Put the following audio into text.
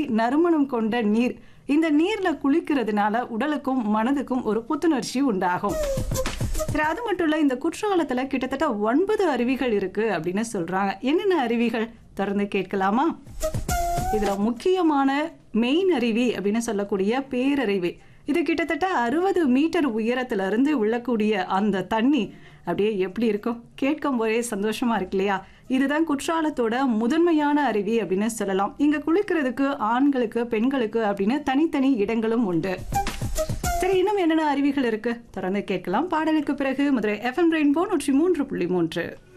நறுமணம் கொண்ட நீர் இந்த நீர்ல குளிக்கிறதுனால உடலுக்கும் மனதுக்கும் ஒரு புத்துணர்ச்சி உண்டாகும் சரி அது மட்டும் இல்ல இந்த குற்றாலத்துல கிட்டத்தட்ட ஒன்பது அருவிகள் இருக்கு அப்படின்னு சொல்றாங்க என்னென்ன அருவிகள் தொடர்ந்து கேட்கலாமா இதுல முக்கியமான மெயின் அருவி அப்படின்னு சொல்லக்கூடிய பேரருவி இது கிட்டத்தட்ட அறுபது மீட்டர் உயரத்துல இருந்து உள்ளக்கூடிய அந்த தண்ணி அப்படியே எப்படி இருக்கும் கேட்கும் போதே சந்தோஷமா இருக்கு இல்லையா இதுதான் குற்றாலத்தோட முதன்மையான அருவி அப்படின்னு சொல்லலாம் இங்க குளிக்கிறதுக்கு ஆண்களுக்கு பெண்களுக்கு அப்படின்னு தனித்தனி இடங்களும் உண்டு சரி இன்னும் என்னென்ன அருவிகள் இருக்கு தொடர்ந்து கேட்கலாம் பாடலுக்கு பிறகு மதுரை எஃப்எம் ரெயின்போ நூற்றி மூன்று புள்ளி மூன்று